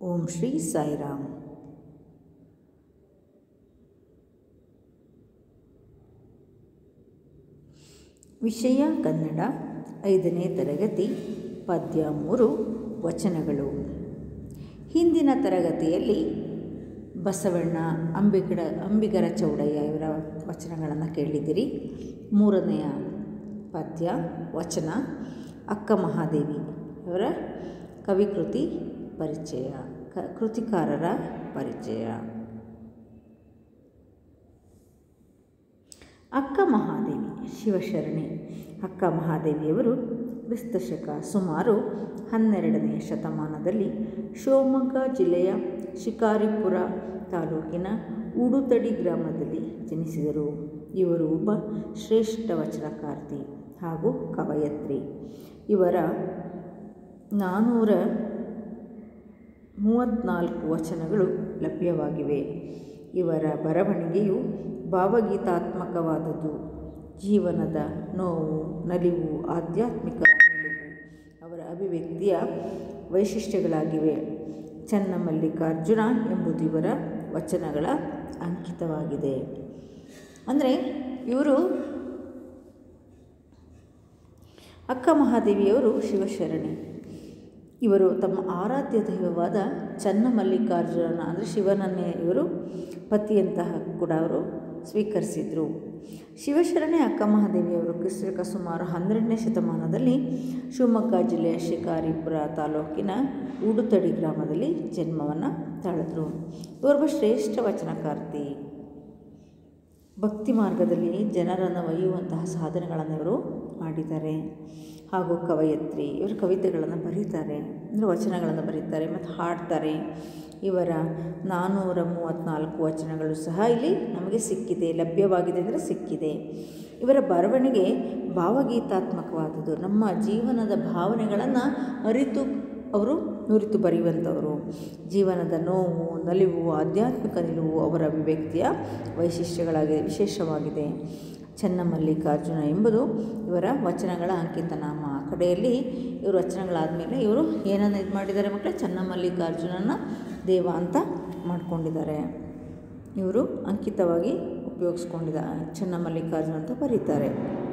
ಓಂ ಶ್ರೀ ಸಾಯಿರಾಮ್ ವಿಷಯ ಕನ್ನಡ ಐದನೇ ತರಗತಿ ಪದ್ಯ ಮೂರು ವಚನಗಳು ಹಿಂದಿನ ತರಗತಿಯಲ್ಲಿ ಬಸವಣ್ಣ ಅಂಬಿಗಡ ಅಂಬಿಗರ ಚೌಡಯ್ಯ ಇವರ ವಚನಗಳನ್ನು ಕೇಳಿದಿರಿ ಮೂರನೆಯ ಪದ್ಯ ವಚನ ಅಕ್ಕ ಮಹಾದೇವಿ ಅವರ ಕವಿಕೃತಿ ಪರಿಚಯ ಕ ಕೃತಿಕಾರರ ಪರಿಚಯ ಅಕ್ಕ ಮಹಾದೇವಿ ಶಿವಶರಣೆ ಅಕ್ಕ ಮಹಾದೇವಿಯವರು ಕ್ರಿಸ್ತಶಕ ಸುಮಾರು ಹನ್ನೆರಡನೆಯ ಶತಮಾನದಲ್ಲಿ ಶಿವಮೊಗ್ಗ ಜಿಲ್ಲೆಯ ಶಿಕಾರಿಪುರ ತಾಲೂಕಿನ ಉಡುತಡಿ ಗ್ರಾಮದಲ್ಲಿ ಜನಿಸಿದರು ಇವರು ಒಬ್ಬ ಶ್ರೇಷ್ಠ ವಚನಕಾರ್ತಿ ಹಾಗೂ ಕವಯತ್ರಿ ಇವರ ನಾನ್ನೂರ ಮೂವತ್ತ್ನಾಲ್ಕು ವಚನಗಳು ಲಭ್ಯವಾಗಿವೆ ಇವರ ಬರವಣಿಗೆಯು ಭಾವಗೀತಾತ್ಮಕವಾದದ್ದು ಜೀವನದ ನೋವು ನಲಿವು ಆಧ್ಯಾತ್ಮಿಕ ನಿಲುವು ಅವರ ಅಭಿವ್ಯಕ್ತಿಯ ವೈಶಿಷ್ಟ್ಯಗಳಾಗಿವೆ ಚನ್ನಮಲ್ಲಿಕಾರ್ಜುನ ಎಂಬುದು ಇವರ ವಚನಗಳ ಅಂಕಿತವಾಗಿದೆ ಅಂದರೆ ಇವರು ಅಕ್ಕ ಮಹಾದೇವಿಯವರು ಶಿವಶರಣೆ ಇವರು ತಮ್ಮ ಆರಾಧ್ಯ ದೈವವಾದ ಚನ್ನಮಲ್ಲಿಕಾರ್ಜುನನ ಅಂದರೆ ಶಿವನನ್ನೇ ಇವರು ಪತಿಯಂತಹ ಕೂಡ ಅವರು ಸ್ವೀಕರಿಸಿದರು ಶಿವಶರಣೆ ಅಕ್ಕ ಮಹಾದೇವಿಯವರು ಕ್ರಿಸ್ತಕ ಸುಮಾರು ಹನ್ನೆರಡನೇ ಶತಮಾನದಲ್ಲಿ ಶಿವಮೊಗ್ಗ ಜಿಲ್ಲೆಯ ಶಿಕಾರಿಪುರ ತಾಲೂಕಿನ ಉಡುತಡಿ ಗ್ರಾಮದಲ್ಲಿ ಜನ್ಮವನ್ನು ತಾಳಿದ್ರು ಇವರೊಬ್ಬ ಶ್ರೇಷ್ಠ ವಚನಕಾರ್ತಿ ಭಕ್ತಿ ಮಾರ್ಗದಲ್ಲಿ ಜನರನ್ನು ಒಯ್ಯುವಂತಹ ಸಾಧನೆಗಳನ್ನು ಇವರು ಮಾಡಿದ್ದಾರೆ ಹಾಗೂ ಕವಯತ್ರಿ ಇವರು ಕವಿತೆಗಳನ್ನು ಬರೀತಾರೆ ಅಂದರೆ ವಚನಗಳನ್ನು ಬರೀತಾರೆ ಮತ್ತು ಹಾಡ್ತಾರೆ ಇವರ ನಾನ್ನೂರ ಮೂವತ್ತ್ನಾಲ್ಕು ವಚನಗಳು ಸಹ ಇಲ್ಲಿ ನಮಗೆ ಸಿಕ್ಕಿದೆ ಲಭ್ಯವಾಗಿದೆ ಅಂದರೆ ಸಿಕ್ಕಿದೆ ಇವರ ಬರವಣಿಗೆ ಭಾವಗೀತಾತ್ಮಕವಾದದ್ದು ನಮ್ಮ ಜೀವನದ ಭಾವನೆಗಳನ್ನು ಅರಿತು ಅವರು ನುರಿತು ಬರೆಯುವಂಥವರು ಜೀವನದ ನೋವು ನಲಿವು ಆಧ್ಯಾತ್ಮಿಕ ನಿಲುವು ಅವರ ಅಭಿವ್ಯಕ್ತಿಯ ವೈಶಿಷ್ಟ್ಯಗಳಾಗಿದೆ ವಿಶೇಷವಾಗಿದೆ ಚನ್ನಮಲ್ಲಿಕಾರ್ಜುನ ಎಂಬುದು ಇವರ ವಚನಗಳ ಅಂಕಿತನಾಮ ಕಡೆಯಲ್ಲಿ ಇವರು ವಚನಗಳಾದಮೇಲೆ ಇವರು ಏನನ್ನು ಇದು ಮಾಡಿದ್ದಾರೆ ಮಕ್ಕಳೇ ಚನ್ನಮಲ್ಲಿಕಾರ್ಜುನನ ದೇವ ಅಂತ ಮಾಡ್ಕೊಂಡಿದ್ದಾರೆ ಇವರು ಅಂಕಿತವಾಗಿ ಉಪಯೋಗಿಸ್ಕೊಂಡಿದ್ದ ಚನ್ನಮಲ್ಲಿಕಾರ್ಜುನ ಅಂತ ಬರೀತಾರೆ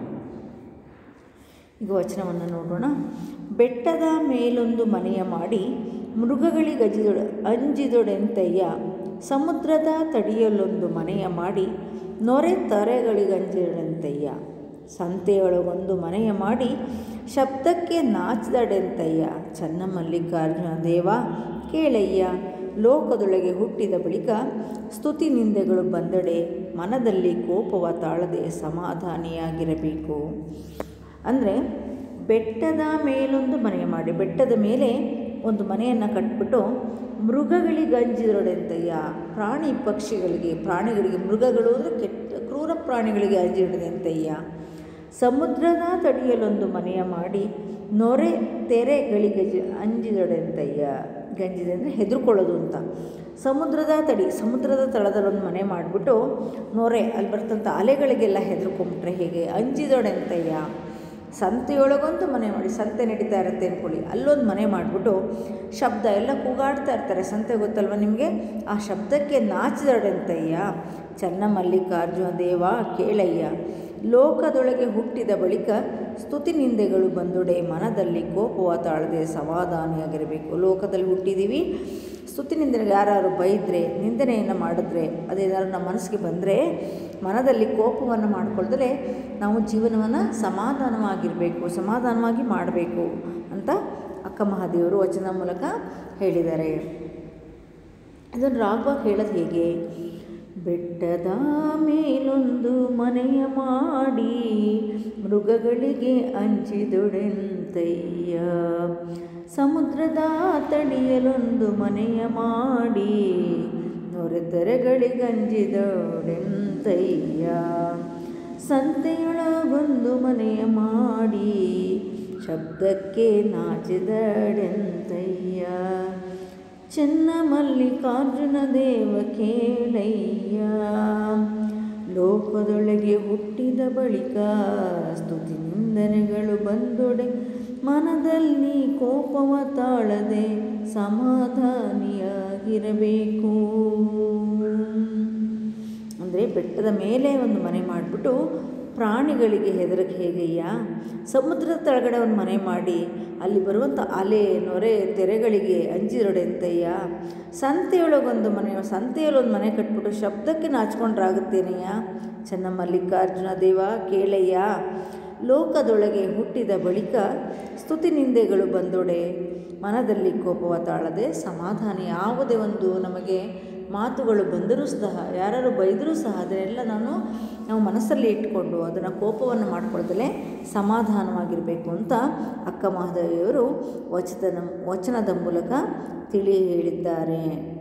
ಈಗ ವಚನವನ್ನು ನೋಡೋಣ ಬೆಟ್ಟದ ಮೇಲೊಂದು ಮನೆಯ ಮಾಡಿ ಮೃಗಗಳಿಗಜಿದೊಡ ಅಂಜಿದೊಡೆಂತಯ್ಯ ಸಮುದ್ರದ ತಡಿಯಲೊಂದು ಮನೆಯ ಮಾಡಿ ನೊರೆ ತರೆಗಳಿಗಂಜಿದೊಡೆಂತಯ್ಯ ಸಂತೆಯೊಳಗೊಂದು ಮನೆಯ ಮಾಡಿ ಶಬ್ದಕ್ಕೆ ನಾಚಿದಡೆಂತಯ್ಯ ಚನ್ನಮಲ್ಲಿಕಾರ್ಜುನ ದೇವ ಕೇಳಯ್ಯ ಲೋಕದೊಳಗೆ ಹುಟ್ಟಿದ ಬಳಿಕ ಸ್ತುತಿ ನಿಂದೆಗಳು ಬಂದಡೆ ಮನದಲ್ಲಿ ಕೋಪವ ತಾಳದೆ ಸಮಾಧಾನಿಯಾಗಿರಬೇಕು ಅಂದರೆ ಬೆಟ್ಟದ ಮೇಲೊಂದು ಮನೆ ಮಾಡಿ ಬೆಟ್ಟದ ಮೇಲೆ ಒಂದು ಮನೆಯನ್ನು ಕಟ್ಬಿಟ್ಟು ಮೃಗಗಳಿಗಂಜಿದೊಡೆಂತಯ್ಯ ಪ್ರಾಣಿ ಪಕ್ಷಿಗಳಿಗೆ ಪ್ರಾಣಿಗಳಿಗೆ ಮೃಗಗಳು ಅಂದರೆ ಕೆಟ್ಟ ಕ್ರೂರ ಪ್ರಾಣಿಗಳಿಗೆ ಅಂಜಿಡದಂತಯ್ಯ ಸಮುದ್ರದ ತಡಿಯಲೊಂದು ಮನೆಯ ಮಾಡಿ ನೊರೆ ತೆರೆಗಳಿಗೆ ಅಂಜಿದೊಡೆಂತಯ್ಯ ಗಂಜಿದೆ ಅಂದರೆ ಹೆದರ್ಕೊಳ್ಳೋದು ಅಂತ ಸಮುದ್ರದ ತಡಿ ಸಮುದ್ರದ ತಳದಲ್ಲೊಂದು ಮನೆ ಮಾಡಿಬಿಟ್ಟು ನೊರೆ ಅಲ್ಲಿ ಬರ್ತಂಥ ಅಲೆಗಳಿಗೆಲ್ಲ ಹೆದರ್ಕೊಂಬಿಟ್ರೆ ಹೇಗೆ ಅಂಜಿದೊಡೆಂತಯ್ಯ ಸಂತೆಯೊಳಗೊಂದು ಮನೆ ಮಾಡಿ ಸಂತೆ ನಡೀತಾ ಇರುತ್ತೆ ಅಂದ್ಕೊಳ್ಳಿ ಅಲ್ಲೊಂದು ಮನೆ ಮಾಡಿಬಿಟ್ಟು ಶಬ್ದ ಎಲ್ಲ ಕೂಗಾಡ್ತಾ ಇರ್ತಾರೆ ಸಂತೆ ಗೊತ್ತಲ್ವ ನಿಮಗೆ ಆ ಶಬ್ದಕ್ಕೆ ನಾಚಿದಡೆಂತಯ್ಯ ಚನ್ನಮಲ್ಲಿಕಾರ್ಜುನ ದೇವ ಕೇಳಯ್ಯ ಲೋಕದೊಳಗೆ ಹುಟ್ಟಿದ ಬಳಿಕ ಸ್ತುತಿ ನಿಂದೆಗಳು ಬಂದೊಡೆ ಮನದಲ್ಲಿ ಕೋಪವ ತಾಳದೆ ಸಮಾಧಾನಿಯಾಗಿರಬೇಕು ಲೋಕದಲ್ಲಿ ಹುಟ್ಟಿದ್ದೀವಿ ಸ್ತುತಿ ನಿಂದೆಗಳು ಯಾರು ಬೈದರೆ ನಿಂದನೆಯನ್ನು ಮಾಡಿದ್ರೆ ಅದೇನಾದ್ರು ನಮ್ಮ ಮನಸ್ಸಿಗೆ ಬಂದರೆ ಮನದಲ್ಲಿ ಕೋಪವನ್ನು ಮಾಡಿಕೊಳ್ದರೆ ನಾವು ಜೀವನವನ್ನು ಸಮಾಧಾನವಾಗಿರಬೇಕು ಸಮಾಧಾನವಾಗಿ ಮಾಡಬೇಕು ಅಂತ ಅಕ್ಕ ಮಹಾದೇವರು ವಚನ ಮೂಲಕ ಹೇಳಿದ್ದಾರೆ ಅದನ್ನು ರಾಗವಾಗಿ ಹೇಳೋದು ಹೇಗೆ ಬೆಟ್ಟದ ಮೇಲೊಂದು ಮನೆಯ ಮಾಡಿ ಮೃಗಗಳಿಗೆ ಅಂಚಿದೊಡೆಂತಯ್ಯ ಸಮುದ್ರದ ತಡಿಯಲೊಂದು ಮನೆಯ ಮಾಡಿ ನೊರೆತರೆಗಳಿಗಂಜಿದೊಡೆಂತಯ್ಯ ಸಂತೆಯೊಳಗೊಂದು ಮನೆಯ ಮಾಡಿ ಶಬ್ದಕ್ಕೆ ನಾಚಿದಡೆಂತಯ್ಯ ಚೆನ್ನ ಮಲ್ಲಿಕಾರ್ಜುನ ದೇವ ಕೇಳಯ್ಯ ಲೋಕದೊಳಗೆ ಹುಟ್ಟಿದ ಬಳಿಕ ಸ್ತುತಿ ನಿಂದನೆಗಳು ಬಂದೊಡೆ ಮನದಲ್ಲಿ ಕೋಪವ ತಾಳದೆ ಸಮಾಧಾನಿಯಾಗಿರಬೇಕು ಅಂದರೆ ಬೆಟ್ಟದ ಮೇಲೆ ಒಂದು ಮನೆ ಮಾಡಿಬಿಟ್ಟು ಪ್ರಾಣಿಗಳಿಗೆ ಹೆದರಕ್ಕೆ ಹೇಗಯ್ಯ ಸಮುದ್ರದ ಕೆಳಗಡೆ ಒಂದು ಮನೆ ಮಾಡಿ ಅಲ್ಲಿ ಬರುವಂಥ ಅಲೆ ನೊರೆ ತೆರೆಗಳಿಗೆ ಅಂಜಿರಡೆ ಅಂತಯ್ಯ ಸಂತೆಯೊಳಗೊಂದು ಮನೆ ಸಂತೆಯಲ್ಲಿ ಒಂದು ಮನೆ ಕಟ್ಬಿಟ್ಟು ಶಬ್ದಕ್ಕೆ ನಾಚ್ಕೊಂಡ್ರಾಗುತ್ತೇನೆಯ ಚೆನ್ನ ಮಲ್ಲಿಕಾರ್ಜುನ ದೇವ ಕೇಳಯ್ಯ ಲೋಕದೊಳಗೆ ಹುಟ್ಟಿದ ಬಳಿಕ ಸ್ತುತಿ ನಿಂದೆಗಳು ಬಂದೊಡೆ ಮನದಲ್ಲಿ ಕೋಪವ ತಾಳದೆ ಸಮಾಧಾನ ಯಾವುದೇ ಒಂದು ನಮಗೆ ಮಾತುಗಳು ಬಂದರೂ ಸಹ ಯಾರು ಬೈದರೂ ಸಹ ಅದನ್ನೆಲ್ಲ ನಾನು ನಾವು ಮನಸ್ಸಲ್ಲಿ ಇಟ್ಕೊಂಡು ಅದನ್ನು ಕೋಪವನ್ನು ಮಾಡ್ಕೊಳ್ದಲೇ ಸಮಾಧಾನವಾಗಿರಬೇಕು ಅಂತ ಅಕ್ಕ ಮಹಾದೇವಿಯವರು ವಚನ ವಚನದ ಮೂಲಕ ತಿಳಿ ಹೇಳಿದ್ದಾರೆ